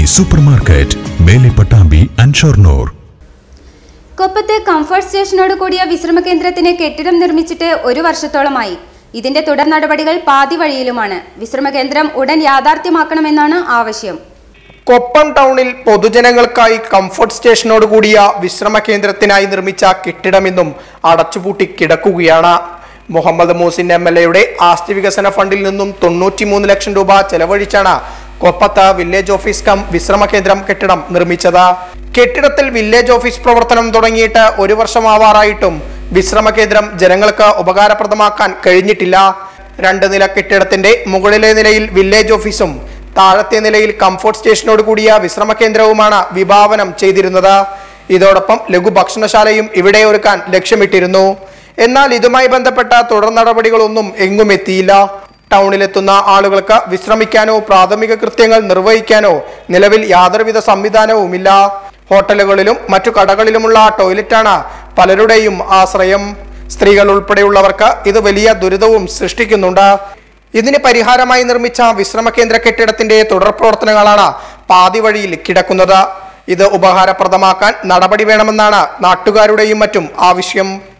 super supermarket മേലെ Pattambi and Shoranur കൊപ്പത്തെ comfort സ്റ്റേഷനോട് കൂടിയ വിശ്രമ കേന്ദ്രത്തിന് കെട്ടിടം നിർമ്മിച്ചിട്ട് ഒരു വർഷത്തോളമായി ഇതിന്റെ തുടർ നടപടികൾ പാതി വഴിയിലുമാണ് വിശ്രമ കേന്ദ്രം ഉടൻ യാഥാർത്ഥ്യമാക്കണമെന്നാണ് ആവശ്യം കൊപ്പം ടൗണിൽ പൊതുജനങ്ങൾക്കായി കംഫർട്ട് സ്റ്റേഷനോട് കൂടിയ വിശ്രമ കേന്ദ്രത്തിനായി നിർമ്മിച്ച കെട്ടിടമെന്നും അടച്ചുപൂട്ടി കിടക്കുകയാണ് മുഹമ്മദ് മൂസിൻ എം എൽ എയുടെ ആസ്തി വികസന ഫണ്ടിൽ നിന്നും തൊണ്ണൂറ്റിമൂന്ന് ലക്ഷം രൂപ ചെലവഴിച്ചാണ് കൊപ്പത്ത് വില്ലേജ് ഓഫീസ് കം വിശ്രമ കേന്ദ്രം കെട്ടിടം നിർമ്മിച്ചത് കെട്ടിടത്തിൽ വില്ലേജ് ഓഫീസ് പ്രവർത്തനം തുടങ്ങിയിട്ട് ഒരു വർഷമാവാറായിട്ടും വിശ്രമ കേന്ദ്രം ജനങ്ങൾക്ക് ഉപകാരപ്രദമാക്കാൻ കഴിഞ്ഞിട്ടില്ല രണ്ട് നില കെട്ടിടത്തിന്റെ മുകളിലെ നിലയിൽ വില്ലേജ് ഓഫീസും താഴത്തെ നിലയിൽ കംഫോർട്ട് സ്റ്റേഷനോട് കൂടിയ വിശ്രമ കേന്ദ്രവുമാണ് വിഭാവനം ചെയ്തിരുന്നത് ഇതോടൊപ്പം ലഘു ഭക്ഷണശാലയും ഇവിടെ ഒരുക്കാൻ ലക്ഷ്യമിട്ടിരുന്നു എന്നാൽ ഇതുമായി ബന്ധപ്പെട്ട തുടർ നടപടികളൊന്നും എങ്ങും എത്തിയില്ല ടൗണിലെത്തുന്ന ആളുകൾക്ക് വിശ്രമിക്കാനോ പ്രാഥമിക കൃത്യങ്ങൾ നിർവഹിക്കാനോ നിലവിൽ യാതൊരുവിധ സംവിധാനവുമില്ല ഹോട്ടലുകളിലും മറ്റു കടകളിലുമുള്ള ടോയ്ലറ്റാണ് പലരുടെയും ആശ്രയം സ്ത്രീകൾ ഉൾപ്പെടെയുള്ളവർക്ക് ഇത് വലിയ ദുരിതവും സൃഷ്ടിക്കുന്നുണ്ട് ഇതിന് പരിഹാരമായി നിർമ്മിച്ച വിശ്രമ കേന്ദ്ര കെട്ടിടത്തിന്റെ തുടർ പ്രവർത്തനങ്ങളാണ് പാതി വഴിയിൽ കിടക്കുന്നത് ഇത് ഉപകാരപ്രദമാക്കാൻ നടപടി വേണമെന്നാണ് നാട്ടുകാരുടെയും മറ്റും ആവശ്യം